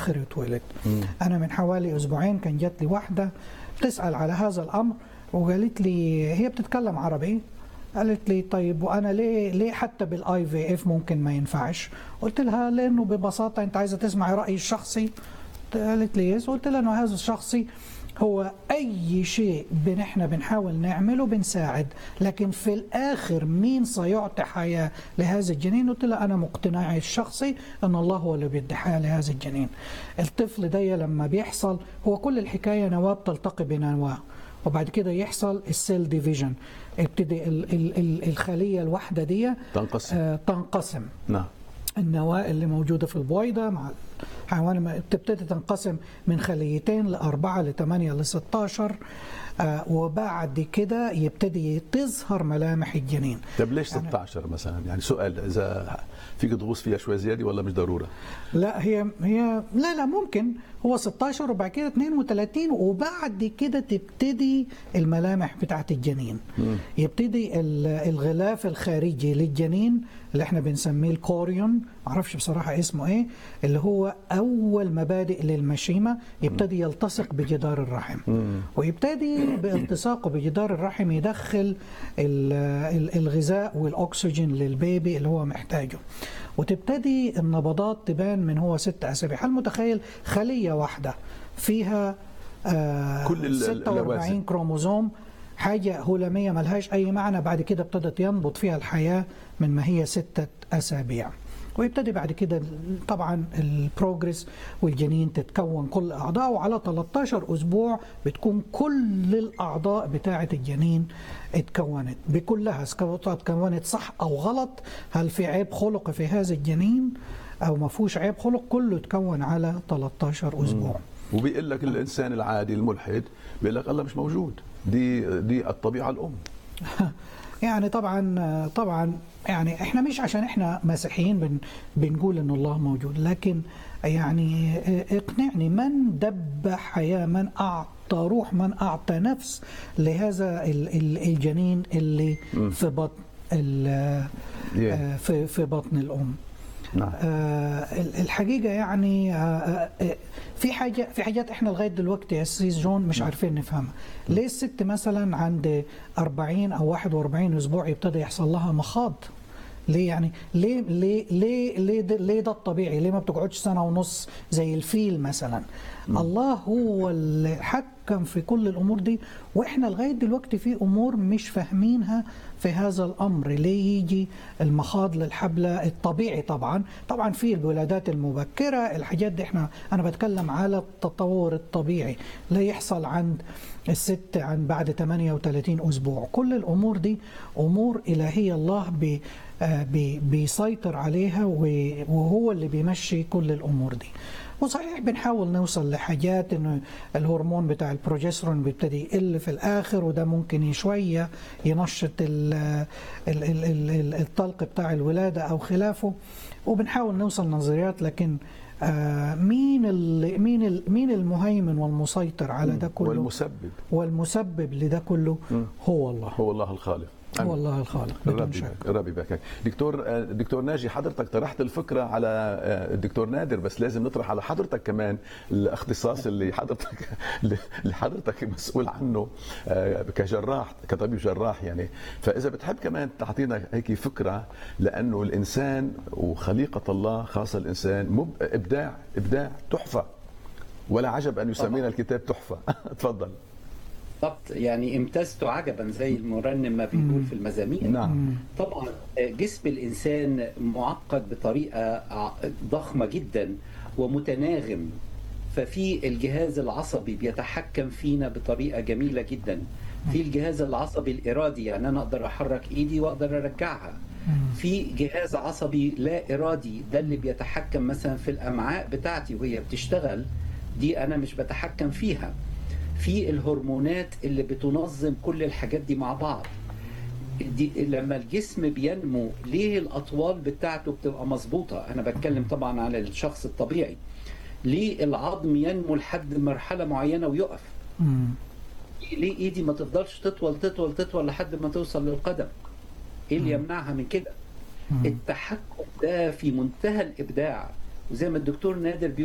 الاخر يتولد انا من حوالي اسبوعين كان جات لي واحده بتسال على هذا الامر وقالت لي هي بتتكلم عربي قالت لي طيب وانا ليه ليه حتى بالاي في اف ممكن ما ينفعش قلت لها لانه ببساطه انت عايزه تسمعي رايي الشخصي قالت لي يس قلت لها انه هذا الشخصي هو اي شيء بن احنا بنحاول نعمله بنساعد لكن في الاخر مين سيعطي حياه لهذا الجنين قلت لها انا مقتنعي الشخصي ان الله هو اللي بيدي حياه لهذا الجنين الطفل ده لما بيحصل هو كل الحكايه نواه بتلتقي بنواه وبعد كده يحصل السيل ديفيجن يبتدي ال ال ال الخليه الواحده دي تنقسم آه تنقسم نعم النواة اللي موجودة في البويضة مع الحيوان ما بتبتدي تنقسم من خليتين لأربعة لثمانية لستاشر آه وبعد كده يبتدي تظهر ملامح الجنين طب ليش 16 مثلا يعني سؤال اذا فيك تغوص فيها شوي زياده ولا مش ضروره لا هي هي لا لا ممكن هو 16 وبعد كده 32 وبعد كده تبتدي الملامح بتاعت الجنين مم. يبتدي ال- الغلاف الخارجي للجنين اللي احنا بنسميه الكوريون معرفش بصراحة اسمه ايه اللي هو اول مبادئ للمشيمة يبتدي يلتصق بجدار الرحم مم. ويبتدي بالتصاقه بجدار الرحم يدخل ال- ال- الغذاء والاكسجين للبيبي اللي هو محتاجه وتبتدي النبضات تبان من هو ست اسابيع هل متخيل خليه واحده فيها آه كل ال- ال- 46 اللوازم. كروموزوم حاجه هلاميه ملهاش اي معنى بعد كده ابتدت ينبض فيها الحياه من ما هي سته اسابيع ويبتدي بعد كده طبعا البروجرس والجنين تتكون كل اعضاء وعلى 13 اسبوع بتكون كل الاعضاء بتاعه الجنين اتكونت بكلها سواء اتكونت صح او غلط هل في عيب خلقي في هذا الجنين او ما فيهوش عيب خلق كله اتكون على 13 اسبوع وبيقول لك الانسان العادي الملحد بيقول لك الله مش موجود دي دي الطبيعه الام يعني طبعا طبعا يعني احنا مش عشان احنا مسيحيين بن بنقول ان الله موجود لكن يعني اقنعني من دب حياه من اعطى روح من اعطى نفس لهذا ال- ال- الجنين اللي في بطن ال- Yeah. آه، في في بطن الام نعم آه، الحقيقه يعني آه، آه، آه، في حاجه في حاجات احنا لغايه دلوقتي يا سيس جون مش عارفين نفهمها ليه الست مثلا عند 40 او 41 اسبوع يبتدي يحصل لها مخاض ليه يعني ليه ليه ليه ليه ده, ليه ده الطبيعي ليه ما بتقعدش سنه ونص زي الفيل مثلا الله هو اللي حكم في كل الامور دي واحنا لغايه دلوقتي في امور مش فاهمينها في هذا الامر ليه يجي المخاض للحبلة الطبيعي طبعا طبعا في الولادات المبكرة الحاجات دي احنا انا بتكلم على التطور الطبيعي لا يحصل عند الست عن بعد 38 اسبوع كل الامور دي امور الهية الله بي آه بي بيسيطر عليها و- وهو اللي بيمشي كل الامور دي وصحيح بنحاول نوصل لحاجات انه الهرمون بتاع البروجسترون بيبتدي يقل في الاخر وده ممكن شويه ينشط ال ال ال ال ال الطلق بتاع الولاده او خلافه وبنحاول نوصل نظريات لكن آه مين ال مين ال مين المهيمن والمسيطر على ده كله والمسبب والمسبب لده كله هو الله هو الله الخالق هو الله الخالق بدون ربي شك يبارك- ربي يبارك دكتور آه، دكتور ناجي حضرتك طرحت الفكره على آه، الدكتور نادر بس لازم نطرح على حضرتك كمان الاختصاص اللي حضرتك اللي حضرتك مسؤول عنه آه، كجراح كطبيب جراح يعني فاذا بتحب كمان تعطينا هيك فكره لانه الانسان وخليقه الله خاصه الانسان مب... ابداع ابداع تحفه ولا عجب ان يسمينا الكتاب تحفه تفضل بالضبط يعني امتزت عجبا زي المرنم ما بيقول في المزامير نعم طبعا جسم الانسان معقد بطريقه ع- ضخمه جدا ومتناغم ففي الجهاز العصبي بيتحكم فينا بطريقه جميله جدا في الجهاز العصبي الارادي يعني انا اقدر احرك ايدي واقدر ارجعها في جهاز عصبي لا ارادي ده اللي بيتحكم مثلا في الامعاء بتاعتي وهي بتشتغل دي انا مش بتحكم فيها في الهرمونات اللي بتنظم كل الحاجات دي مع بعض دي لما الجسم بينمو ليه الاطوال بتاعته بتبقى مظبوطه انا بتكلم طبعا على الشخص الطبيعي ليه العظم ينمو لحد مرحله معينه ويقف مم. ليه ايدي ما تفضلش تطول تطول تطول لحد ما توصل للقدم ايه اللي يمنعها من كده التحكم ده في منتهى الابداع وزي ما الدكتور نادر بيقول